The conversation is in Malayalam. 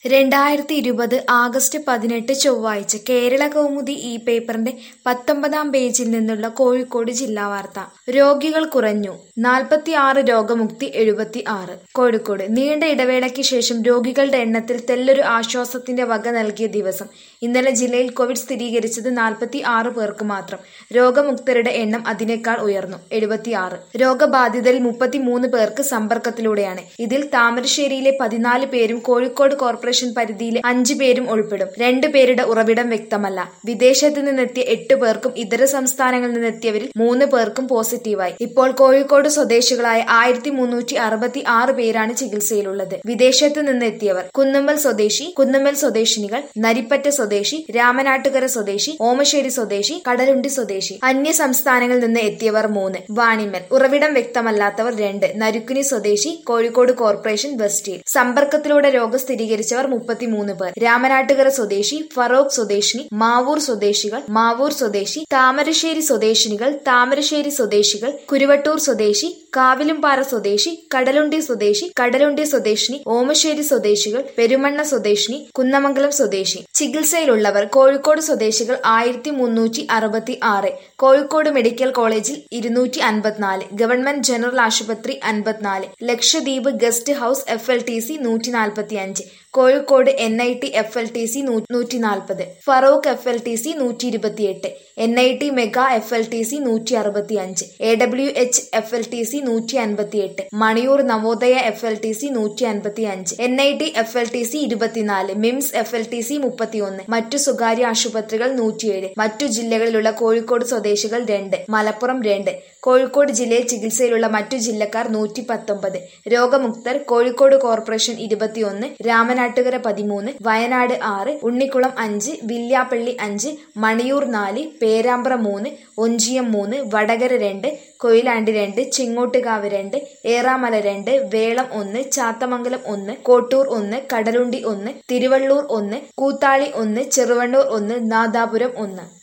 രണ്ടായിരത്തി ഇരുപത് ആഗസ്റ്റ് പതിനെട്ട് ചൊവ്വാഴ്ച കേരള കൗമുദി ഈ പേപ്പറിന്റെ പത്തൊമ്പതാം പേജിൽ നിന്നുള്ള കോഴിക്കോട് ജില്ലാ വാർത്ത രോഗികൾ കുറഞ്ഞു നാൽപ്പത്തിയാറ് രോഗമുക്തി എഴുപത്തി ആറ് കോഴിക്കോട് നീണ്ട ഇടവേളയ്ക്ക് ശേഷം രോഗികളുടെ എണ്ണത്തിൽ തെല്ലൊരു ആശ്വാസത്തിന്റെ വക നൽകിയ ദിവസം ഇന്നലെ ജില്ലയിൽ കോവിഡ് സ്ഥിരീകരിച്ചത് നാൽപ്പത്തി ആറ് പേർക്ക് മാത്രം രോഗമുക്തരുടെ എണ്ണം അതിനേക്കാൾ ഉയർന്നു എഴുപത്തിയാറ് രോഗബാധിതരിൽ മുപ്പത്തിമൂന്ന് പേർക്ക് സമ്പർക്കത്തിലൂടെയാണ് ഇതിൽ താമരശ്ശേരിയിലെ പതിനാല് പേരും കോഴിക്കോട് കോർപ്പറേഷൻ പരിധിയിലെ അഞ്ചു പേരും ഉൾപ്പെടും രണ്ടു പേരുടെ ഉറവിടം വ്യക്തമല്ല വിദേശത്ത് നിന്നെത്തിയ എട്ട് പേർക്കും ഇതര സംസ്ഥാനങ്ങളിൽ നിന്നെത്തിയവരിൽ മൂന്ന് പേർക്കും പോസിറ്റീവായി ഇപ്പോൾ കോഴിക്കോട് സ്വദേശികളായ ആയിരത്തി മുന്നൂറ്റി അറുപത്തി ആറ് പേരാണ് ചികിത്സയിലുള്ളത് വിദേശത്ത് നിന്നെത്തിയവർ കുന്നുമ്മൽ സ്വദേശി കുന്നുമ്മൽ സ്വദേശിനികൾ നരിപ്പറ്റ സ്വദേശി രാമനാട്ടുകര സ്വദേശി ഓമശ്ശേരി സ്വദേശി കടലുണ്ടി സ്വദേശി അന്യ സംസ്ഥാനങ്ങളിൽ നിന്ന് എത്തിയവർ മൂന്ന് വാണിമൽ ഉറവിടം വ്യക്തമല്ലാത്തവർ രണ്ട് നരുക്കുനി സ്വദേശി കോഴിക്കോട് കോർപ്പറേഷൻ വെസ്റ്റിൽ സമ്പർക്കത്തിലൂടെ രോഗം സ്ഥിരീകരിച്ചവർ മുപ്പത്തിമൂന്ന് പേർ രാമനാട്ടുകര സ്വദേശി ഫറോക്ക് സ്വദേശിനി മാവൂർ സ്വദേശികൾ മാവൂർ സ്വദേശി താമരശ്ശേരി സ്വദേശിനികൾ താമരശ്ശേരി സ്വദേശികൾ കുരുവട്ടൂർ സ്വദേശി കാവിലുംപാറ സ്വദേശി കടലുണ്ടി സ്വദേശി കടലുണ്ടി സ്വദേശിനി ഓമശ്ശേരി സ്വദേശികൾ പെരുമണ്ണ സ്വദേശിനി കുന്നമംഗലം സ്വദേശി ചികിത്സയിലുള്ളവർ കോഴിക്കോട് സ്വദേശികൾ ആയിരത്തി മുന്നൂറ്റി അറുപത്തി ആറ് കോഴിക്കോട് മെഡിക്കൽ കോളേജിൽ ഇരുന്നൂറ്റി അൻപത്തിനാല് ഗവൺമെന്റ് ജനറൽ ആശുപത്രി അൻപത്തിനാല് Lakshadweep guest house F L T C നൂറ്റി നാൽപ്പത്തി അഞ്ച് Kozhikode N I T F L T C നൂറ്റി നാൽപ്പത് Farook F L T C നൂറ്റി ഇരുപത്തിയെട്ട് N I T mega F L T C നൂറ്റി അറുപത്തി അഞ്ച് A W H F L T C നൂറ്റി അൻപത്തിയെട്ട് Maniyur Navodaya F L T C നൂറ്റി അൻപത്തി അഞ്ച് N I T F L T C ഇരുപത്തിനാല് MIMS F L T C മുപ്പത്തിയൊന്ന് മറ്റു സ്വകാര്യ ആശുപത്രികൾ നൂറ്റിയേഴ് മറ്റു ജില്ലകളിലുള്ള കോഴിക്കോട് സ്വദേശികൾ രണ്ട് മലപ്പുറം രണ്ട് കോഴിക്കോട് ജില്ലയിൽ ചികിത്സയിലുള്ള മറ്റു ജില്ലക്കാർ നൂറ്റി പത്തൊമ്പത് രോഗമുക്തർ കോഴിക്കോട് കോർപ്പറേഷൻ ഇരുപത്തിയൊന്ന് രാമനാട്ടുകര പതിമൂന്ന് വയനാട് ആറ് ഉണ്ണിക്കുളം അഞ്ച് വില്യാപ്പള്ളി അഞ്ച് മണിയൂർ നാല് പേരാമ്പ്ര മൂന്ന് ഒഞ്ചിയം മൂന്ന് വടകര രണ്ട് കൊയിലാണ്ടി രണ്ട് ചിങ്ങോട്ടുകാവ് രണ്ട് ഏറാമല രണ്ട് വേളം ഒന്ന് ചാത്തമംഗലം ഒന്ന് കോട്ടൂർ ഒന്ന് കടലുണ്ടി ഒന്ന് തിരുവള്ളൂർ ഒന്ന് കൂത്താളി ഒന്ന് ചെറുവണ്ണൂർ ഒന്ന് നാദാപുരം ഒന്ന്